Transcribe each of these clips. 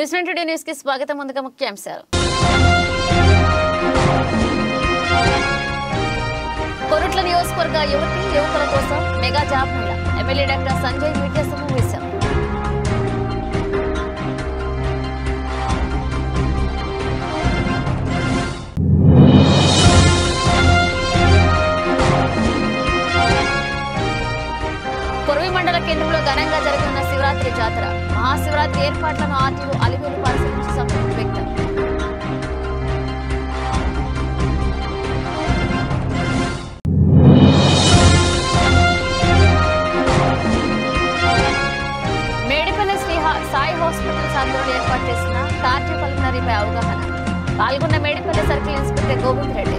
News nine today news కి స్వాగతం ముందుగా ముఖ్యాంశాలు కొరుట్ల నియోజకవర్గ యువతి యువకుల కోసం mega job mela MLA doctor Sanjay media సమావేశం కొరవి మండల కేంద్రంలో ఘనంగా జరగనున్న శివరాత్రి జాతర మహాశివరాత్రి ఏర్పాట్లను ఆర్టీఓ అలివేలు పరిశీలించి సంతృప్తి వ్యక్తం మేడిపల్లి శ్రీ హా- సాయి హాస్పిటల్ ఆధ్వర్యంలో ఏర్పాటు చేసిన కార్డియోపల్మనరీపై అవగాహన పాల్గొన్న మేడిపల్లి సర్కిల్ ఇన్స్పెక్టర్ గోవింద్ రెడ్డి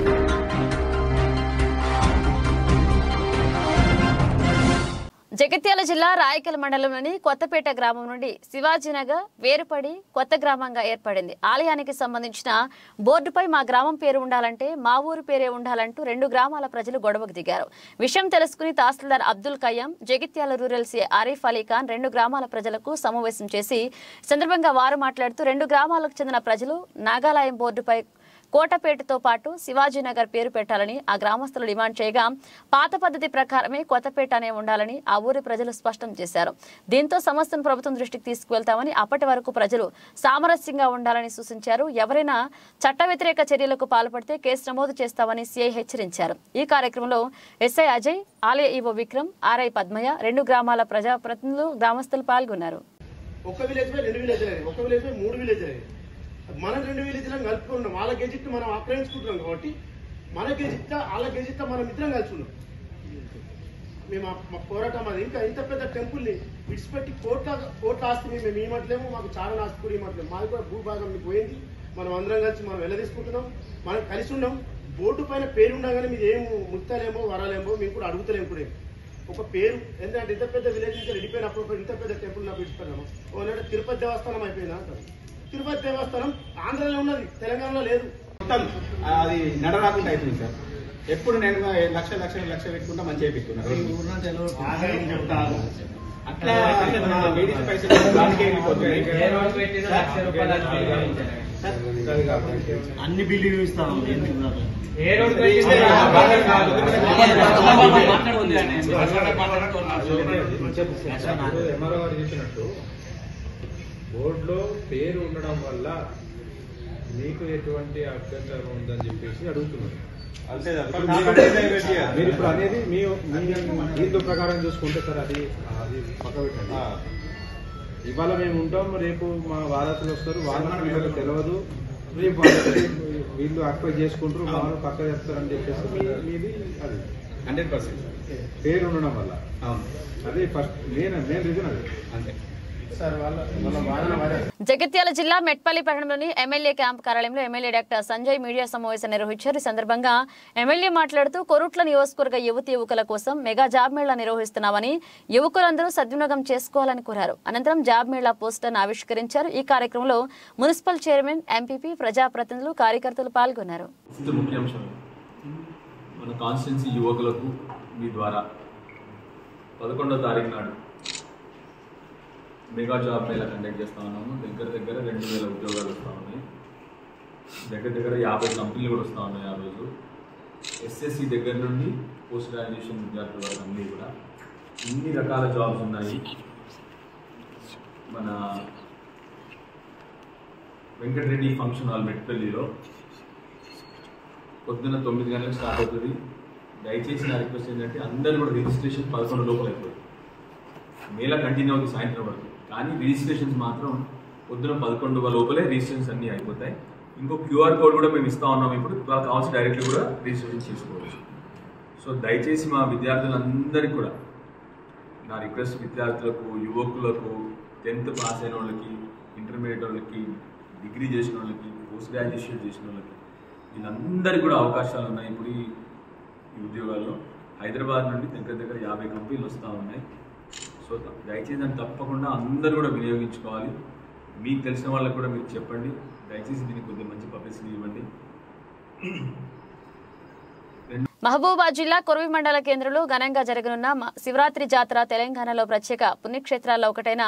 జగిత్యాల జిల్లా రాయకల్ మండలంలోని కొత్తపేట గ్రామం నుండి శివాజీనగర్ వేరుపడి కొత్త గ్రామంగా ఏర్పడింది ఆలయానికి సంబంధించిన బోర్డుపై మా గ్రామం పేరు ఉండాలంటే మా ఊరు పేరే ఉండాలంటూ రెండు గ్రామాల ప్రజలు గొడవకు దిగారు విషయం తెలుసుకుని తహసీల్దార్ అబ్దుల్ కయ్యం జగిత్యాల రూరల్ సీ ఆరిఫ్ అలీ ఖాన్ రెండు గ్రామాల ప్రజలకు సమావేశం చేసి ఈ సందర్భంగా వారు మాట్లాడుతూ రెండు గ్రామాలకు చెందిన ప్రజలు నాగాలయం బోర్డుపై కోటపేటతో పాటు శివాజీనగర్ పేరు పెట్టాలని ఆ గ్రామస్తులు డిమాండ్ చేయగా పాత పద్ధతి ప్రకారమే కొత్తపేట అనే ఉండాలని ఆ ఊరి ప్రజలు స్పష్టం చేశారు దీంతో సమస్యను ప్రభుత్వం దృష్టికి తీసుకువెళ్తామని అప్పటి వరకు ప్రజలు సామరస్యంగా ఉండాలని సూచించారు ఎవరైనా చట్ట వ్యతిరేక చర్యలకు పాల్పడితే కేసు నమోదు చేస్తామని సీఐ హెచ్చరించారు ఈ కార్యక్రమంలో ఎస్ఐ అజయ్ ఆలయ ఈవో విక్రమ్ ఆర్ఐ పద్మయ్య రెండు గ్రామాల ప్రజాప్రతినిధులు గ్రామస్తులు పాల్గొన్నారు ఒక విలేజ్ పై రెండు విలేజ్ అయ్యాయి ఒక విలేజ్ పై మూడు విలేజ్ అయ్యాయి మన రెండు విలేజ్లను కలుపుకుంటాం వాళ్ళ గెజిట్ మనం ఆక్రమించుకుంటున్నాం కాబట్టి మన గెజిట్ వాళ్ళ గెజిట్ మనం ఇద్దరం కలుసుకున్నాం మేము ఆ- మా పోరాటం అది ఇంకా ఇంత పెద్ద టెంపుల్ ని విడిచిపెట్టి కోట్ల కోట్ల ఆస్తిని మేము ఇవ్వట్లేము మాకు చాలా ఆస్తి కూడా ఇవ్వట్లేము మాది కూడా భూభాగం మీకు పోయింది మనం అందరం కలిసి మనం వెళ్ళ తీసుకుంటున్నాం మనం కలిసి ఉన్నాం బోర్డు పైన పేరు ఉండగానే మీరు ఏం ముత్తలేమో వరాలేమో మేము కూడా అడుగుతలేము కూడా ఏం. ఒక పేరు ఎందుకంటే ఇంత పెద్ద విలేజ్ నుంచి వెళ్ళిపోయినప్పుడు ఒక ఇంత పెద్ద టెంపుల్ నాకు విడిచిపెట్టాము ఓనంటే తిరుపతి దేవస్థానం అయిపోయిందా అంటారు తిరుపతి దేవస్థానం ఆంధ్రలో ఉన్నది తెలంగాణలో లేదు మొత్తం అది నడరాకుండా అయిపోయింది సార్ ఎప్పుడు నేను లక్ష లక్ష లక్ష పెట్టుకుంటా మంచిగా పెట్టుకున్నాను ఆదాయం చెప్తారు అట్లా మన లేడీస్ పైసలు దానికే వెళ్ళిపోతున్నాయి. అన్ని బిల్లు ఇస్తాం ఎంఆర్ఓ గారు చెప్పినట్టు బోర్డులో పేరు ఉండడం వల్ల మీకు ఎటువంటి అభ్యంతరం ఉందని చెప్పేసి అడుగుతున్నారు అంతే సార్. ఇప్పుడు నాకు మీరు- అంటే ఇదే పెట్టియా. మీరు ఇప్పుడు అనేది మీ మీ దీంతో ప్రకారం చూసుకుంటే సార్ అది అది పక్క పెట్టండి ఆ, ఇవాళ మేము ఉంటాం రేపు మా వారసులు వస్తారు వాళ్ళకి వీళ్ళకి తెలియదు రేపు వాళ్ళకి వీళ్ళు అక్వైర్ చేసుకుంటారు వాళ్ళు పక్క చేస్తారని చెప్పేసి మీ- మీది అది హండ్రెడ్ పర్సెంట్ పేరు ఉండడం వల్ల అవును అది ఫస్ట్ మెయిన్ మెయిన్ రీజన్ అది అంతే సార్ వాళ్ళ వాళ్ళ వాదన వారే జగిత్యాల జిల్లా మెట్పల్లి పట్టణంలోని ఎమ్మెల్యే క్యాంప్ కార్యాలయంలో ఎమ్మెల్యే డాక్టర్ సంజయ్ మీడియా సమావేశం నిర్వహించారు ఈ సందర్భంగా ఎమ్మెల్యే మాట్లాడుతూ కొరుట్ల నియోజకవర్గ యువతి యువకుల కోసం మెగా జాబ్ మేళా నిర్వహిస్తున్నామని యువకులందరూ సద్వినియోగం చేసుకోవాలని కోరారు అనంతరం జాబ్ మేళా పోస్టర్ను ఆవిష్కరించారు ఈ కార్యక్రమంలో మున్సిపల్ చైర్మన్ ఎంపీపీ ప్రజాప్రతినిధులు కార్యకర్తలు పాల్గొన్నారు ఫిఫ్త్ ముఖ్యాంశం మన కాన్స్టిట్యున్సీ యువకులకు మీ ద్వారా పదకొండో తారీఖు నాడు మెగా జాబ్ మేళా కండక్ట్ చేస్తా ఉన్నాము దగ్గర దగ్గర రెండు వేల ఉద్యోగాలు వస్తూ ఉన్నాయి దగ్గర దగ్గర యాభై కంపెనీలు కూడా వస్తూ ఉన్నాయి ఆ రోజు ఎస్ఎస్సి దగ్గర నుండి పోస్ట్ గ్రాడ్యుయేషన్ విద్యార్థుల వరకు అన్నీ కూడా ఇన్ని రకాల జాబ్స్ ఉన్నాయి మన వెంకటరెడ్డి ఫంక్షన్ హాల్ మెట్పల్లిలో పొద్దున్న తొమ్మిది గంటలకు స్టార్ట్ అవుతుంది దయచేసి నా రిక్వెస్ట్ ఏంటంటే అందరూ కూడా రిజిస్ట్రేషన్ పదకొండు లోపల అయిపోతుంది మేళ కంటిన్యూ అవుతుంది సాయంత్రం వరకు కానీ రిజిస్ట్రేషన్స్ మాత్రం పొద్దున పదకొండు లోపలే రిజిస్ట్రేషన్స్ అన్నీ అయిపోతాయి ఇంకో క్యూఆర్ కోడ్ కూడా మేము ఇస్తా ఉన్నాం ఇప్పుడు వాళ్ళకి కావాల్సి డైరెక్ట్లీ కూడా రిజిస్ట్రేషన్ చేసుకోవచ్చు సో దయచేసి మా విద్యార్థులందరికీ కూడా నా రిక్వెస్ట్ విద్యార్థులకు యువకులకు టెన్త్ పాస్ అయిన వాళ్ళకి ఇంటర్మీడియట్ వాళ్ళకి డిగ్రీ చేసిన వాళ్ళకి పోస్ట్ గ్రాడ్యుయేషన్ చేసిన వాళ్ళకి వీళ్ళందరికీ కూడా అవకాశాలు ఉన్నాయి ఇప్పుడు ఈ ఈ ఉద్యోగాల్లో హైదరాబాద్ నుండి దగ్గర దగ్గర యాభై కంపెనీలు వస్తూ ఉన్నాయి సో త- దయచేసి దాన్ని తప్పకుండా అందరూ కూడా వినియోగించుకోవాలి మీకు తెలిసిన వాళ్ళకి కూడా మీరు చెప్పండి దయచేసి దీనికి కొద్దిగా మంచి పబ్లిసిటీ ఇవ్వండి మహబూబాద్ జిల్లా కొరవి మండల కేంద్రంలో ఘనంగా జరగనున్న మ- శివరాత్రి జాతర తెలంగాణలో ప్రత్యేక పుణ్యక్షేత్రాల్లో ఒకటైన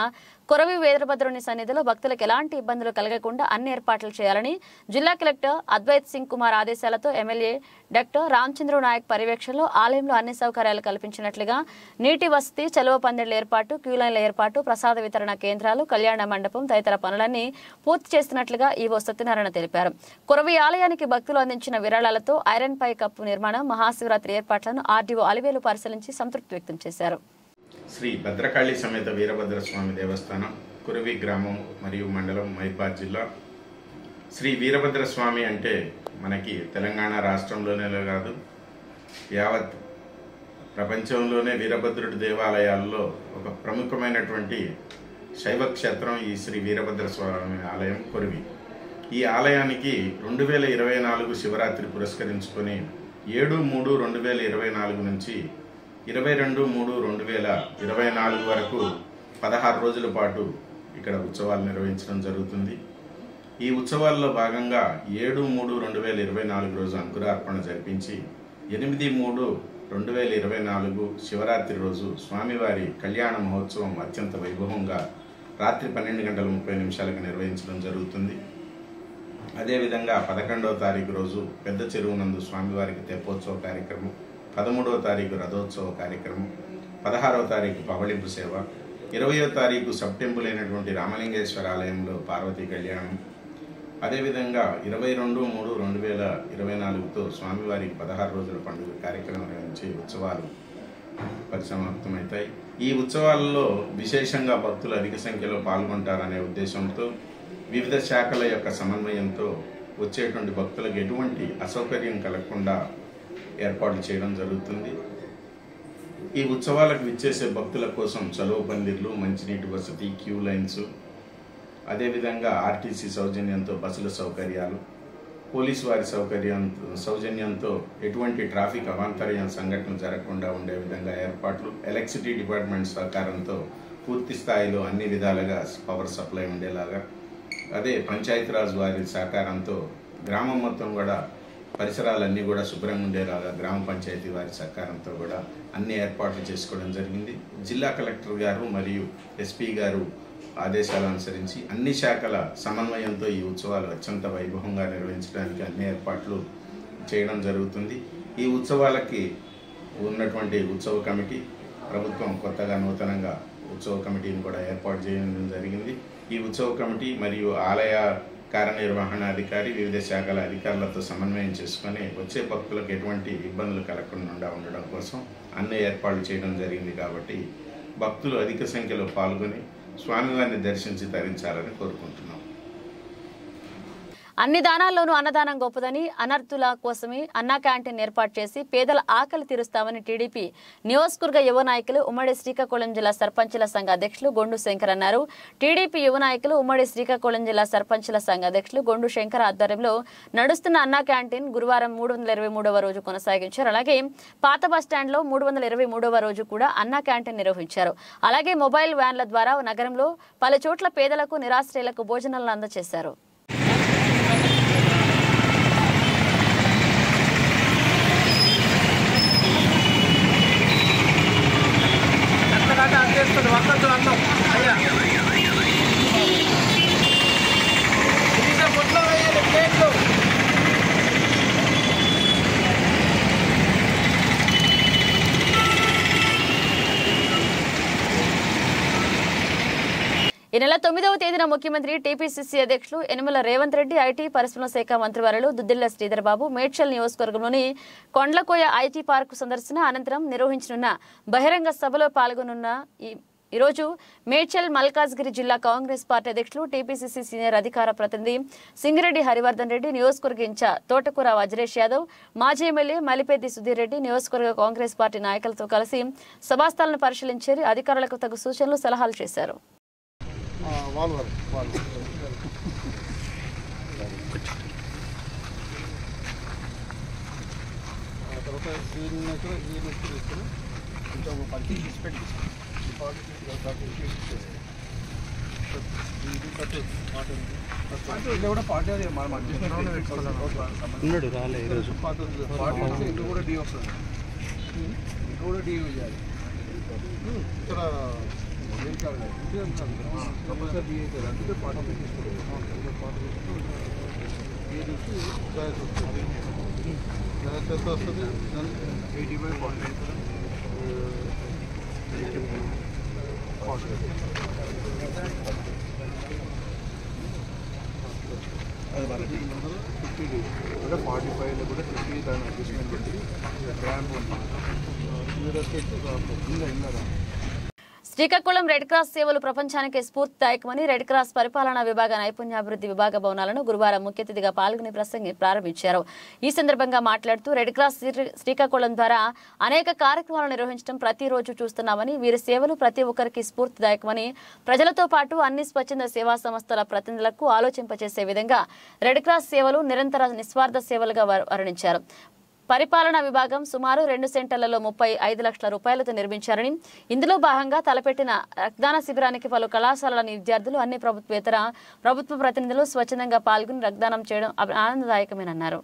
కొరవి వీరభద్రుని సన్నిధిలో భక్తులకు ఎలాంటి ఇబ్బందులు కలగకుండా అన్ని ఏర్పాట్లు చేయాలని జిల్లా కలెక్టర్ అద్వైత్ సింగ్ కుమార్ ఆదేశాలతో ఎమ్మెల్యే డాక్టర్ రామచంద్ర నాయక్ పర్యవేక్షణలో ఆలయంలో అన్ని సౌకర్యాలు కల్పించినట్లుగా నీటి వసతి చలువ పందిళ్ల ఏర్పాటు క్యూలైన్ల ఏర్పాటు ప్రసాద వితరణ కేంద్రాలు కళ్యాణ మండపం తదితర పనులన్నీ పూర్తి చేస్తున్నట్లుగా ఈవో సత్యనారాయణ తెలిపారు కొరవి ఆలయానికి భక్తులు అందించిన విరాళాలతో ఐరన్ పై కప్పు నిర్మాణం మహాశివరాత్రి ఏర్పాట్లను ఆర్డీఓ అలివేలు పరిశీలించి సంతృప్తి వ్యక్తం చేశారు శ్రీ భద్రకాళి సమేత వీరభద్ర స్వామి దేవస్థానం కురవి గ్రామం మరియు మండలం మైబాద్ జిల్లా శ్రీ వీరభద్ర స్వామి అంటే మనకి తెలంగాణ రాష్ట్రంలోనే కాదు యావత్ ప్రపంచంలోనే వీరభద్రుడి దేవాలయాల్లో ఒక ప్రముఖమైనటువంటి శైవ క్షేత్రం ఈ శ్రీ వీరభద్ర స్వామి ఆలయం కొరివి ఈ ఆలయానికి రెండు వేల ఇరవై నాలుగు శివరాత్రి పురస్కరించుకొని ఏడు మూడు రెండు వేల ఇరవై నాలుగు నుంచి ఇరవై రెండు మూడు రెండు వేల ఇరవై నాలుగు వరకు పదహారు రోజుల పాటు ఇక్కడ ఉత్సవాలు నిర్వహించడం జరుగుతుంది ఈ ఉత్సవాల్లో భాగంగా ఏడు మూడు రెండు వేల ఇరవై నాలుగు రోజు అంకురార్పణ జరిపించి ఎనిమిది మూడు రెండు వేల ఇరవై నాలుగు శివరాత్రి రోజు స్వామివారి కళ్యాణ మహోత్సవం అత్యంత వైభవంగా రాత్రి పన్నెండు గంటల ముప్పై నిమిషాలకు నిర్వహించడం జరుగుతుంది అదేవిధంగా పదకొండవ తారీఖు రోజు పెద్ద చెరువు నందు స్వామివారికి తెప్పోత్సవ కార్యక్రమం పదమూడవ తారీఖు రథోత్సవ కార్యక్రమం పదహారవ తారీఖు పవళింపు సేవ ఇరవయో తారీఖు సబ్ టెంపుల్ అయినటువంటి రామలింగేశ్వర ఆలయంలో పార్వతీ కళ్యాణం అదేవిధంగా ఇరవై రెండు మూడు రెండు వేల ఇరవై నాలుగుతో స్వామివారికి పదహారు రోజుల పండుగ కార్యక్రమం నిర్వహించి ఉత్సవాలు పరిసమాప్తమవుతాయి ఈ ఉత్సవాలలో విశేషంగా భక్తులు అధిక సంఖ్యలో పాల్గొంటారనే ఉద్దేశంతో వివిధ శాఖల యొక్క సమన్వయంతో వచ్చేటువంటి భక్తులకు ఎటువంటి అసౌకర్యం కలగకుండా ఏర్పాట్లు చేయడం జరుగుతుంది ఈ ఉత్సవాలకు విచ్చేసే భక్తుల కోసం చలువ పందిర్లు మంచినీటి వసతి క్యూ లైన్స్ అదేవిధంగా ఆర్టీసీ సౌజన్యంతో బస్సుల సౌకర్యాలు పోలీసు వారి సౌకర్యం సౌజన్యంతో ఎటువంటి ట్రాఫిక్ అవాంతర్యం సంఘటనలు జరగకుండా ఉండే విధంగా ఏర్పాట్లు ఎలక్ట్రిసిటీ డిపార్ట్మెంట్ సహకారంతో పూర్తి స్థాయిలో అన్ని విధాలుగా పవర్ సప్లై ఉండేలాగా అదే పంచాయతీరాజ్ వారి సహకారంతో గ్రామం మొత్తం కూడా పరిసరాలన్నీ కూడా శుభ్రంగా ఉండేలాగా గ్రామ పంచాయతీ వారి సహకారంతో కూడా అన్ని ఏర్పాట్లు చేసుకోవడం జరిగింది జిల్లా కలెక్టర్ గారు మరియు ఎస్పీ గారు ఆదేశాలు అనుసరించి అన్ని శాఖల సమన్వయంతో ఈ ఉత్సవాలు అత్యంత వైభవంగా నిర్వహించడానికి అన్ని ఏర్పాట్లు చేయడం జరుగుతుంది ఈ ఉత్సవాలకి ఉన్నటువంటి ఉత్సవ కమిటీ ప్రభుత్వం కొత్తగా నూతనంగా ఉత్సవ కమిటీని కూడా ఏర్పాటు చేయడం జరిగింది ఈ ఉత్సవ కమిటీ మరియు ఆలయ కార్యనిర్వహణాధికారి వివిధ శాఖల అధికారులతో సమన్వయం చేసుకొని వచ్చే భక్తులకు ఎటువంటి ఇబ్బందులు కలగకుండా ఉండడం కోసం అన్ని ఏర్పాట్లు చేయడం జరిగింది కాబట్టి భక్తులు అధిక సంఖ్యలో పాల్గొని స్వామివారిని దర్శించి తరించాలని కోరుకుంటున్నాం అన్ని దానాల్లోనూ అన్నదానం గొప్పదని అనర్థుల కోసమే అన్నా క్యాంటీన్ ఏర్పాటు చేసి పేదల ఆకలి తీరుస్తామని టీడీపీ నియోజకవర్గ యువ నాయకులు ఉమ్మడి శ్రీకాకుళం జిల్లా సర్పంచుల సంఘ అధ్యక్షులు గొండు శంకర్ అన్నారు టీడీపీ యువ నాయకులు ఉమ్మడి శ్రీకాకుళం జిల్లా సర్పంచుల సంఘ అధ్యక్షులు గొండు శంకర్ ఆధ్వర్యంలో నడుస్తున్న అన్నా క్యాంటీన్ గురువారం మూడు వందల ఇరవై మూడవ రోజు కొనసాగించారు అలాగే పాత బస్టాండ్లో మూడు వందల ఇరవై మూడవ రోజు కూడా అన్నా క్యాంటీన్ నిర్వహించారు అలాగే మొబైల్ వ్యాన్ల ద్వారా నగరంలో పలు చోట్ల పేదలకు నిరాశ్రయులకు భోజనాలను అందజేశారు ఈ నెల తొమ్మిదవ తేదీన ముఖ్యమంత్రి టీపీసీసీ అధ్యక్షులు యనమల రేవంత్ రెడ్డి ఐటీ పరిశ్రమల శాఖ మంత్రివర్యులు దుద్దిళ్ల శ్రీధర్ బాబు మేడ్చల్ నియోజకవర్గంలోని కొండ్లకోయ ఐటీ పార్కు సందర్శన అనంతరం నిర్వహించనున్న బహిరంగ సభలో పాల్గొనున్న ఈ ఈరోజు మేడ్చల్ మల్కాజ్గిరి జిల్లా కాంగ్రెస్ పార్టీ అధ్యక్షులు టీపీసీసీ సీనియర్ అధికార ప్రతినిధి సింగిరెడ్డి హరివర్ధన్ రెడ్డి నియోజకవర్గ ఇన్ఛార్జ్ తోటకూర వజ్రేష్ యాదవ్ మాజీ ఎమ్మెల్యే మలిపెద్ది సుధీర్ రెడ్డి నియోజకవర్గ కాంగ్రెస్ పార్టీ నాయకులతో కలిసి సభాస్థలను పరిశీలించి అధికారులకు తగు సూచనలు సలహాలు చేశారు వాళ్ళు వారు వాళ్ళు ఆ తర్వాత దీన్ని కూడా దీన్ని కూడా తీసుకుని కొంచెం ఒక పది తీసి పెట్టి ఈ పాటు తీసి ఒక పది తీసి ఇచ్చేసి. ఇది కట్టు పాటు ఉంది. ఇలా కూడా పార్టీ అది మనం అడ్జస్ట్మెంట్ ఉన్నాడు రాలే ఈరోజు పార్టీ వచ్చి ఇంట్లో కూడా డీ వస్తుంది ఇంట్లో కూడా డీ చేయాలి ఇక్కడ కంపల్సరీ బిఏ చేయాలి అందుకే పార్టీ తీసుకుంటాం పార్టీ బిఏ చూసి ఛాయిస్ వస్తుంది ఛాయిస్ ఎంత వస్తుంది ఎయిటీ ఫైవ్ ఫార్టీ ఫిఫ్టీ అంటే ఫార్టీ ఫైవ్లో కూడా ఫిఫ్టీ దాని అడ్జస్ట్మెంట్ పెట్టి ర్యాంప్ ఉంది ఇంకా ఇంకా శ్రీకాకుళం రెడ్ క్రాస్ సేవలు ప్రపంచానికి స్ఫూర్తిదాయకమని రెడ్ క్రాస్ పరిపాలనా విభాగ నైపుణ్యాభివృద్ధి విభాగ భవనాలను గురువారం ముఖ్య అతిథిగా పాల్గొని ప్రసంగి ప్రారంభించారు ఈ సందర్భంగా మాట్లాడుతూ రెడ్ క్రాస్ శ్రీ- శ్రీకాకుళం ద్వారా అనేక కార్యక్రమాలు నిర్వహించడం ప్రతిరోజు చూస్తున్నామని వీరి సేవలు ప్రతి ఒక్కరికి స్ఫూర్తిదాయకమని ప్రజలతో పాటు అన్ని స్వచ్ఛంద సేవా సంస్థల ప్రతినిధులకు ఆలోచింపచేసే విధంగా రెడ్ క్రాస్ సేవలు నిరంతర నిస్వార్థ సేవలుగా వర్- వర్ణించారు పరిపాలనా విభాగం సుమారు రెండు సెంటర్లలో ముప్పై ఐదు లక్షల రూపాయలతో నిర్మించారని ఇందులో భాగంగా తలపెట్టిన రక్తదాన శిబిరానికి పలు కళాశాలల విద్యార్థులు అన్ని ప్రభుత్వేతర ప్రభుత్వ ప్రతినిధులు స్వచ్ఛందంగా పాల్గొని రక్తదానం చేయడం అభి- ఆనందదాయకమేనన్నారు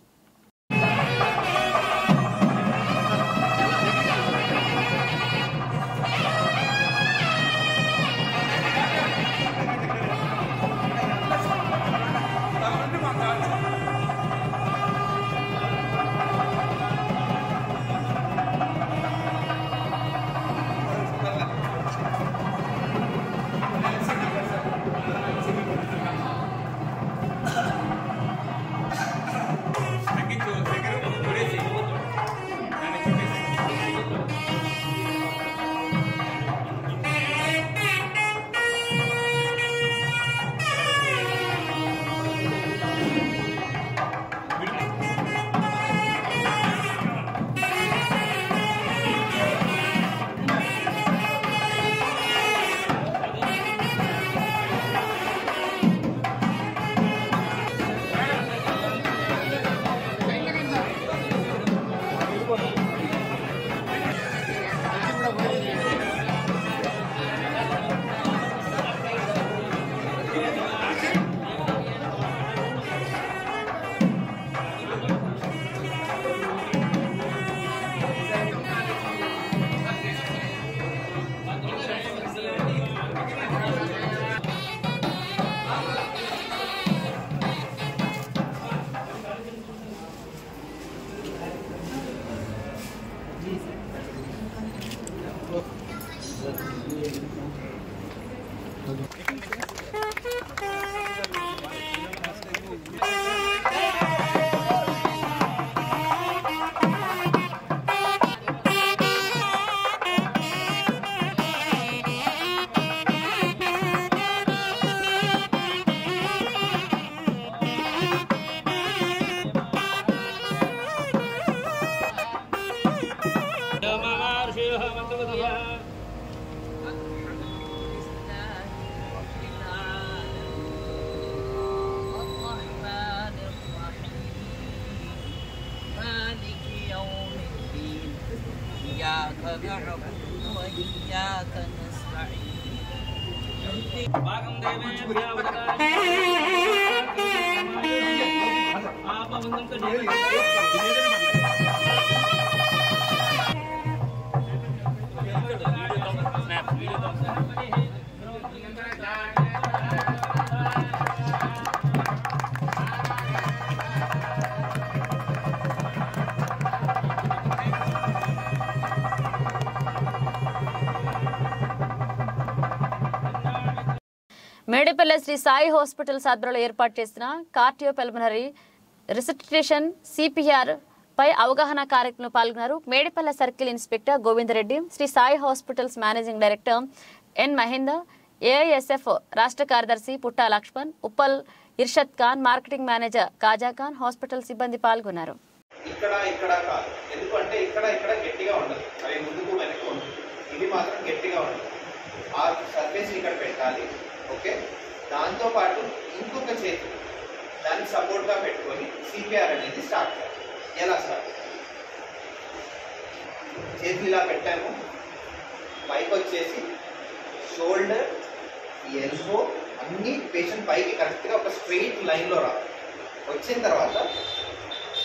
الرحمن الرحيم مالك يوم الدين إياك نعبد وإياك نستعين మేడిపల్లె శ్రీ సాయి హాస్పిటల్స్ ఆధ్వర్యంలో ఏర్పాటు చేసిన కార్డియో పెల్మనరీ రిసిస్ట్రేషన్ సిపిఆర్ పై అవగాహన కార్యక్రమంలో పాల్గొన్నారు Medipalle circle inspector Govindareddy Shri Sai hospitals managing director N Mahender AISF రాష్ట్ర కార్యదర్శి Putta Laxman Uppal Irshad Khan marketing manager Khaja Khan hospital సిబ్బంది పాల్గొన్నారు ఇక్కడ ఇక్కడ కాదు ఎందుకంటే ఇక్కడ ఇక్కడ గట్టిగా ఉండదు అవి ముందుకు వెనక్కి ఉంటుంది ఇది మాత్రం గట్టిగా ఉండదు ఆ సర్ఫేస్ ఇక్కడ పెట్టాలి ఓకే దాంతో పాటు ఇంకొక చేతి దాన్ని సపోర్ట్ గా పెట్టుకొని సిపిఆర్ అనేది స్టార్ట్ చేయాలి ఎలా స్టార్ట్ చేతులు ఇలా పెట్టాము పైకి వచ్చేసి షోల్డర్ ఎల్బో అన్ని పేషెంట్ పైకి కరెక్ట్గా ఒక స్ట్రెయిట్ లైన్లో రావాలి వచ్చిన తర్వాత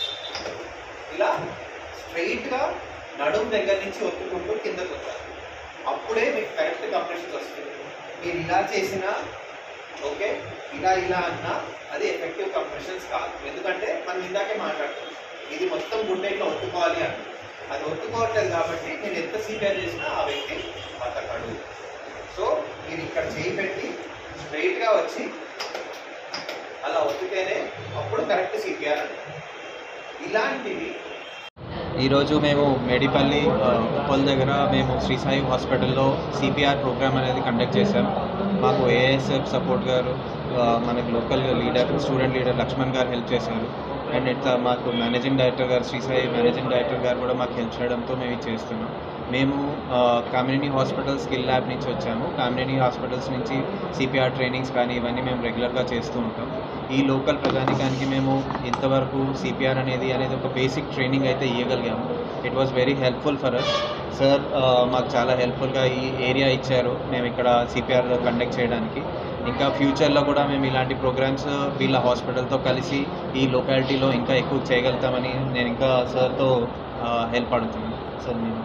ఇలా స్ట్రైట్ గా నడుము దగ్గర నుంచి ఒత్తుకుంటూ కిందకు వచ్చాలి అప్పుడే మీకు కరెక్ట్ కంప్రెషన్స్ వస్తాయి మీరు ఇలా చేసినా ఓకే ఇలా ఇలా అన్నా అది ఎఫెక్టివ్ కంప్రెషన్స్ కాదు ఎందుకంటే మనం ఇందాకే మాట్లాడుతున్నాం ఇది మొత్తం గుండె ఇట్లా ఒత్తుకోవాలి అని అది ఒత్తుకోవట్లేదు కాబట్టి నేను ఎంత సీనియర్ చేసినా ఆ వ్యక్తి బతకడు సో మీరు ఇక్కడ చేయి పెట్టి స్ట్రైట్గా వచ్చి అలా ఒత్తితేనే అప్పుడు కరెక్ట్ సిపిఆర్ అంటారు ఇలాంటివి ఈరోజు మేము మేడిపల్లి ఆ, ఉప్పల్ దగ్గర మేము శ్రీ సాయి హాస్పిటల్లో సిపిఆర్ ప్రోగ్రామ్ అనేది కండక్ట్ చేశాం మాకు ఏఎస్ఎఫ్ సపోర్ట్ గారు ఆ, మనకి local leader student leader Laxman గారు హెల్ప్ చేశారు అండ్ ఇట్లా మాకు మేనేజింగ్ డైరెక్టర్ గారు శ్రీ సాయి మేనేజింగ్ డైరెక్టర్ గారు కూడా మాకు హెల్ప్ చేయడంతో మేము ఇది చేస్తున్నాం మేము కమ్యూనిటీ హాస్పిటల్ స్కిల్ ల్యాబ్ నుంచి వచ్చాము కమ్యూనిటీ హాస్పిటల్స్ నుంచి సిపిఆర్ ట్రైనింగ్స్ కానీ ఇవన్నీ మేము రెగ్యులర్గా చేస్తూ ఉంటాం ఈ లోకల్ ప్రజానికానికి మేము ఇంతవరకు సిపిఆర్ అనేది అనేది ఒక బేసిక్ ట్రైనింగ్ అయితే ఇవ్వగలిగాము it was very helpful for us sir మాకు చాలా హెల్ప్ఫుల్గా ఈ ఏరియా ఇచ్చారు మేము ఇక్కడ సిపిఆర్ కండక్ట్ చేయడానికి ఇంకా ఫ్యూచర్లో కూడా మేము ఇలాంటి ప్రోగ్రామ్స్ వీళ్ళ హాస్పిటల్తో కలిసి ఈ లొకాలిటీలో ఇంకా ఎక్కువ చేయగలుగుతామని నేను ఇంకా సార్తో హెల్ప్ అడుగుతున్నాను సార్ నేను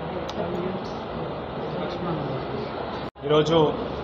ఈరోజు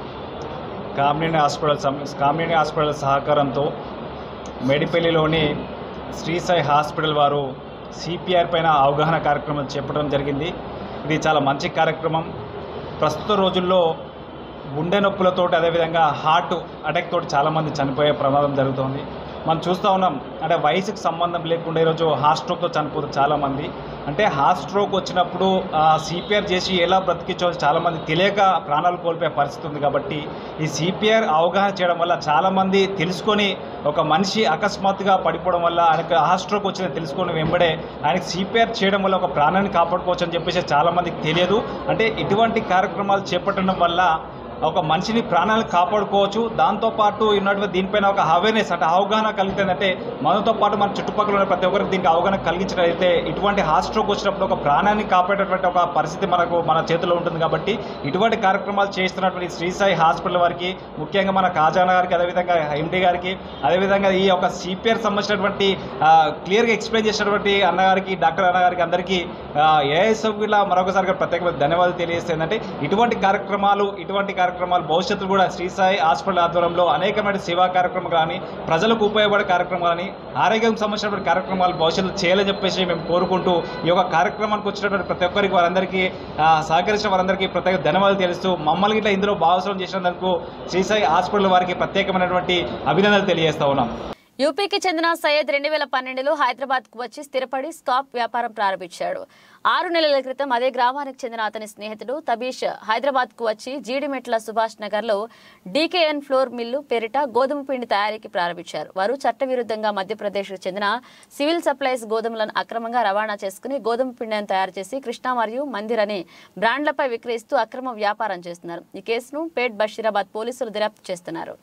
కామినేని హాస్పిటల్ సం- కామినేని హాస్పిటల్ సహకారంతో మేడిపల్లిలోని శ్రీ సాయి హాస్పిటల్ వారు సిపిఆర్ పైన అవగాహన కార్యక్రమం చేపట్టడం జరిగింది ఇది చాలా మంచి కార్యక్రమం ప్రస్తుత రోజుల్లో గుండె నొప్పులతో అదేవిధంగా హార్ట్ అటాక్ తోటి చాలామంది చనిపోయే ప్రమాదం జరుగుతోంది మనం చూస్తూ ఉన్నాం అంటే వయసుకు సంబంధం లేకుండా ఈరోజు హార్ట్ స్ట్రోక్తో చనిపోతారు చాలామంది అంటే హార్ట్ స్ట్రోక్ వచ్చినప్పుడు సిపిఆర్ చేసి ఎలా బ్రతికించో చాలామంది తెలియక ప్రాణాలు కోల్పోయే పరిస్థితి ఉంది కాబట్టి ఈ సిపిఆర్ అవగాహన చేయడం వల్ల చాలామంది తెలుసుకొని ఒక మనిషి అకస్మాత్తుగా పడిపోవడం వల్ల ఆయనకు హార్ట్ స్ట్రోక్ వచ్చిందని తెలుసుకొని వెంబడే ఆయనకు సిపిఆర్ చేయడం వల్ల ఒక ప్రాణాన్ని కాపాడుకోవచ్చు అని చెప్పేసి చాలామందికి తెలియదు అంటే ఇటువంటి కార్యక్రమాలు చేపట్టడం వల్ల ఒక మనిషిని ప్రాణాలను కాపాడుకోవచ్చు దాంతోపాటు ఉన్నటువంటి దీనిపైన ఒక అవేర్నెస్ అంటే అవగాహన కలిగితేందంటే మనతో పాటు మన చుట్టుపక్కల ఉన్న ప్రతి ఒక్కరికి దీనికి అవగాహన కలిగించినట్లయితే ఇటువంటి హార్ట్ స్ట్రోక్ వచ్చినప్పుడు ఒక ప్రాణాన్ని కాపాడేటువంటి ఒక పరిస్థితి మనకు మన చేతిలో ఉంటుంది కాబట్టి ఇటువంటి కార్యక్రమాలు చేస్తున్నటువంటి శ్రీ సాయి హాస్పిటల్ వారికి ముఖ్యంగా మన ఖాజానా గారికి అదేవిధంగా ఎండి గారికి అదేవిధంగా ఈ యొక్క సిపిఆర్ సంబంధించినటువంటి క్లియర్గా ఎక్స్ప్లెయిన్ చేసినటువంటి అన్నగారికి డాక్టర్ అన్నగారికి అందరికీ ఏఎస్ఎఫ్ ఇలా మరొకసారిగా ప్రత్యేకమైన ధన్యవాదాలు తెలియజేస్తే ఏంటంటే ఇటువంటి కార్యక్రమాలు ఇటువంటి కార్యక్రమాలు భవిష్యత్తులో కూడా శ్రీ సాయి హాస్పిటల్ ఆధ్వర్యంలో అనేకమైన సేవా కార్యక్రమాలు కానీ ప్రజలకు ఉపయోగపడే కార్యక్రమాలు కానీ ఆరోగ్యం సంబంధించినటువంటి కార్యక్రమాలు భవిష్యత్తులో చేయాలని చెప్పేసి మేము కోరుకుంటూ ఈ యొక్క కార్యక్రమానికి వచ్చినటువంటి ప్రతి ఒక్కరికి వారందరికీ ఆ, సహకరించిన వారందరికీ ప్రత్యేక ధన్యవాదాలు తెలుస్తూ మమ్మల్ని ఇట్లా ఇందులో భాగస్వామ్యం చేసినందుకు శ్రీ సాయి హాస్పిటల్ వారికి ప్రత్యేకమైనటువంటి అభినందనలు తెలియజేస్తా ఉన్నాం యూపీకి చెందిన సయ్యద్ రెండు వేల పన్నెండులో హైదరాబాద్ కు వచ్చి స్థిరపడి స్కాప్ వ్యాపారం ప్రారంభించాడు ఆరు నెలల క్రితం అదే గ్రామానికి చెందిన అతని స్నేహితుడు తబీష్ హైదరాబాద్ కు వచ్చి జీడిమెట్ల సుభాష్ నగర్ లో డీకేఎన్ ఫ్లోర్ మిల్లు పేరిట గోధుమ పిండి తయారీకి ప్రారంభించారు వారు చట్టవిరుద్ధంగా మధ్యప్రదేశ్ కు చెందిన సివిల్ సప్లైస్ గోధుమలను అక్రమంగా రవాణా చేసుకుని గోధుమ పిండిని తయారు చేసి కృష్ణ మరియు మందిర్ అనే బ్రాండ్లపై విక్రయిస్తూ అక్రమ వ్యాపారం చేస్తున్నారు ఈ కేసును పేట్ బషీరాబాద్ పోలీసులు దర్యాప్తు చేస్తున్నారు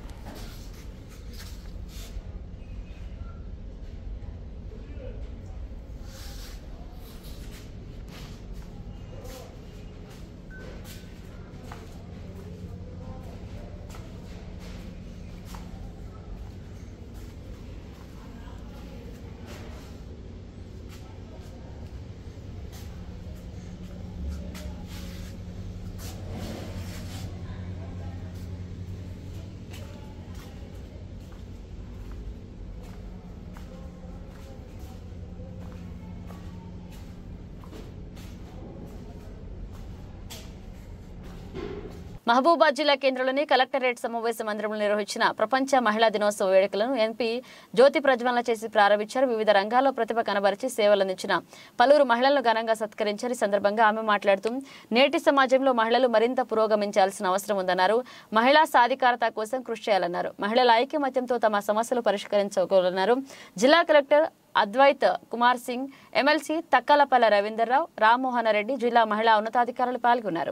మహబూబాద్ జిల్లా కేంద్రంలోని కలెక్టరేట్ సమావేశ మందిరంలో నిర్వహించిన ప్రపంచ మహిళా దినోత్సవ వేడుకలను ఎంపీ జ్యోతి ప్రజ్వలన చేసి ప్రారంభించారు వివిధ రంగాల్లో ప్రతిభ కనబరిచి సేవలందించిన పలువురు మహిళలను ఘనంగా సత్కరించారు ఈ సందర్భంగా ఆమె మాట్లాడుతూ నేటి సమాజంలో మహిళలు మరింత పురోగమించాల్సిన అవసరం ఉందన్నారు మహిళా సాధికారత కోసం కృషి చేయాలన్నారు మహిళల ఐక్యమత్యంతో తమ సమస్యలు పరిష్కరించుకోవాలన్నారు జిల్లా కలెక్టర్ అద్వైత్ కుమార్ సింగ్ ఎమ్మెల్సీ తక్కలపల్ల రవీందర్రావు రామ్మోహన్ రెడ్డి జిల్లా మహిళా ఉన్నతాధికారులు పాల్గొన్నారు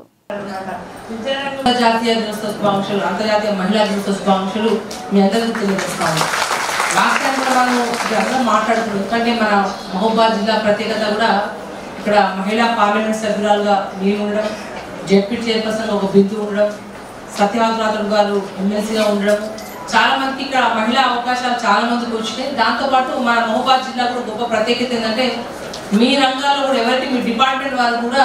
జాతీయ దినోత్సవ శుభాకాంక్షలు అంతర్జాతీయ మహిళా దినోత్సవ శుభాకాంక్షలు మీ అందరికీ తెలియజేస్తాము లాస్ట్ టైం కూడా మనం ఇక్కడ అందరం మాట్లాడుతున్నాం ఎందుకంటే మన మహబూబాద్ జిల్లా ప్రత్యేకత కూడా ఇక్కడ మహిళా పార్లమెంట్ సభ్యురాలుగా నేను ఉండడం జెడ్పీ చైర్పర్సన్ ఒక బిందు ఉండడం సత్యవాదురాథుడు గారు ఎమ్మెల్సీగా ఉండడం చాలా మందికి ఇక్కడ మహిళా అవకాశాలు చాలా మందికి వచ్చినాయి దాంతోపాటు మన మహబూబాద్ జిల్లా కూడా గొప్ప ప్రత్యేకత ఏంటంటే మీ రంగాల్లో కూడా ఎవరికి మీ డిపార్ట్మెంట్ వారు కూడా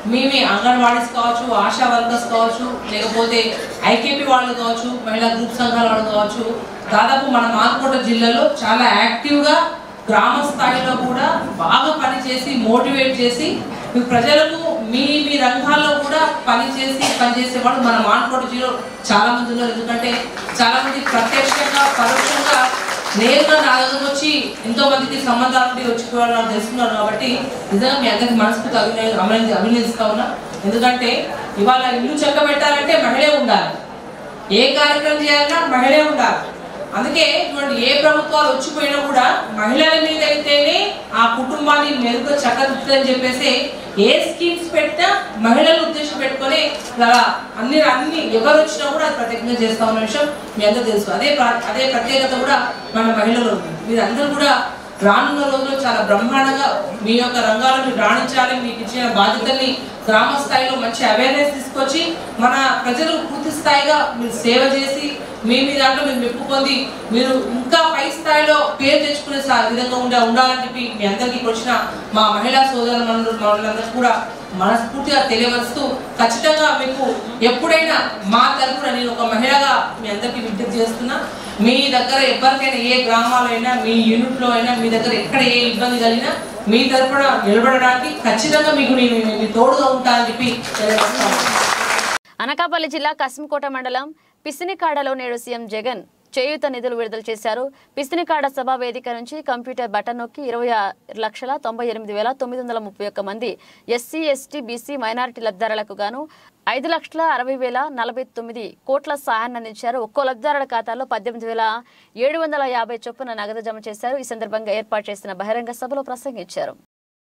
మీ మీ అంగన్వాడీస్ కావచ్చు ఆశా వర్కర్స్ కావచ్చు లేకపోతే ఐకేపీ వాళ్ళు కావచ్చు మహిళా గ్రూప్ సంఘాల వాళ్ళు కావచ్చు దాదాపు మన మాల్కోట జిల్లాలో చాలా యాక్టివ్గా గ్రామ స్థాయిలో కూడా బాగా పనిచేసి మోటివేట్ చేసి మీ ప్రజలకు మీ మీ రంగాల్లో కూడా పనిచేసి పనిచేసే వాళ్ళు మన మాన్కోట జిల్లా చాలా మంది ఉన్నారు ఎందుకంటే చాలా మంది ప్రత్యక్షంగా పరోక్షంగా నేరుగా నా దగ్గరకు వచ్చి ఎంతో మందికి సంబంధాలు ఉండి వచ్చి వాళ్ళు నాకు తెలుసుకున్నారు కాబట్టి నిజంగా మీ అందరికి మనస్ఫూర్తి అభినయ అభినంది అభినందిస్తా ఉన్నా ఎందుకంటే ఇవాళ ఇల్లు చెక్క పెట్టాలంటే మహిళే ఉండాలి ఏ కార్యక్రమం చేయాలన్నా మహిళే ఉండాలి అందుకే ఇటువంటి ఏ ప్రభుత్వాలు వచ్చిపోయినా కూడా మహిళల మీద అయితేనే ఆ కుటుంబాన్ని మెరుగ్గా చక్కదిద్దని చెప్పేసి ఏ స్కీమ్స్ పెట్టినా మహిళలు ఉద్దేశం పెట్టుకొని ఇలా అన్ని అన్ని ఎవరు వచ్చినా కూడా అది ప్రత్యేకంగా చేస్తా ఉన్న విషయం మీ అందరూ తెలుసు అదే ప్ర- అదే ప్రత్యేకత కూడా మన మహిళలు ఉంది మీరందరూ కూడా రానున్న రోజుల్లో చాలా బ్రహ్మాండంగా మీ యొక్క రంగాలను మీరు రాణించాలి మీకు ఇచ్చిన బాధ్యతల్ని గ్రామ స్థాయిలో మంచి అవేర్నెస్ తీసుకొచ్చి మన ప్రజలకు పూర్తి స్థాయిగా మీరు సేవ చేసి మీ మీ దాంట్లో మీరు మెప్పు పొంది మీరు ఇంకా పై స్థాయిలో పేరు తెచ్చుకునే సా- విధంగా ఉండ ఉండాలని చెప్పి మీ అందరికీ ఇక్కడ వచ్చిన మా మహిళా సోదరు మనందరూ కూడా మనస్ఫూర్తిగా తెలియవరుస్తూ ఖచ్చితంగా మీకు ఎప్పుడైనా మా తరపున నేను ఒక మహిళగా మీ అందరికీ విజ్ఞప్తి చేస్తున్నా మీ దగ్గర ఎవరికైనా ఏ గ్రామాలైనా మీ యూనిట్లో అయినా మీ దగ్గర ఎక్కడ ఏ ఇబ్బంది కలిగినా మీ తరపున నిలబడడానికి ఖచ్చితంగా మీకు నేను మీ తోడుగా ఉంటా అని చెప్పి తెలియజేస్తాను అనకాపల్లి జిల్లా కసింకోట మండలం పిసినికాడలో నేడు సీఎం జగన్ చేయూత నిధులు విడుదల చేశారు పిసినికాడ సభా వేదిక నుంచి కంప్యూటర్ బటన్ నొక్కి ఇరవై ఆరు లక్షల తొంభై ఎనిమిది వేల తొమ్మిది వందల ముప్పై ఒక్క మంది ఎస్సీ ఎస్టీ బీసీ మైనారిటీ లబ్ధిదారులకు గాను ఐదు లక్షల అరవై వేల నలభై తొమ్మిది కోట్ల సహాయాన్ని అందించారు ఒక్కో లబ్ధిదారుల ఖాతాలో పద్దెనిమిది వేల ఏడు వందల యాభై చొప్పున నగదు జమ చేశారు ఈ సందర్భంగా ఏర్పాటు చేసిన బహిరంగ సభలో ప్రసంగించారు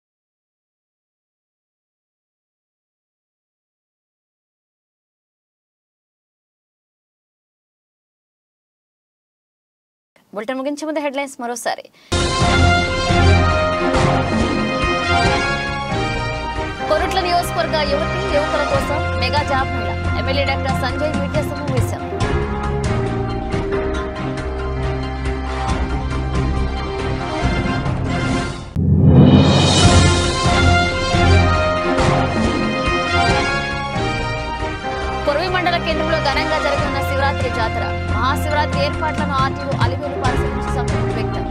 బులెటిన్ ముగించే ముందు హెడ్లైన్స్ మరోసారి కొరుట్ల నియోజకవర్గ యువతి యువకుల కోసం mega job mela MLA doctor Sanjay media సమావేశం కొరవి మండల కేంద్రంలో ఘనంగా జరగనున్న శివరాత్రి జాతర మహాశివరాత్రి ఏర్పాట్లను ఆర్టీఓ అలివేలు పరిశీలించి సంతృప్తి వ్యక్తం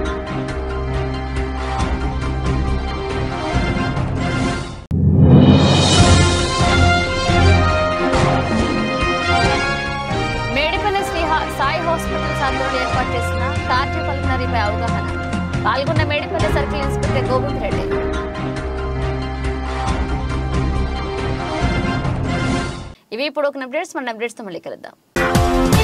మేడిపల్లి శ్రీ హా- సాయి హాస్పిటల్ ఆధ్వర్యంలో ఏర్పాటు చేసిన కార్డియోపల్మనరీపై అవగాహన పాల్గొన్న మేడిపల్లి సర్కిల్ ఇన్స్పెక్టర్ గోవింద్ రెడ్డి ఇవి ఇప్పుడు ఒక అప్డేట్స్ మన అప్డేట్స్తో మళ్ళీ కలుద్దాం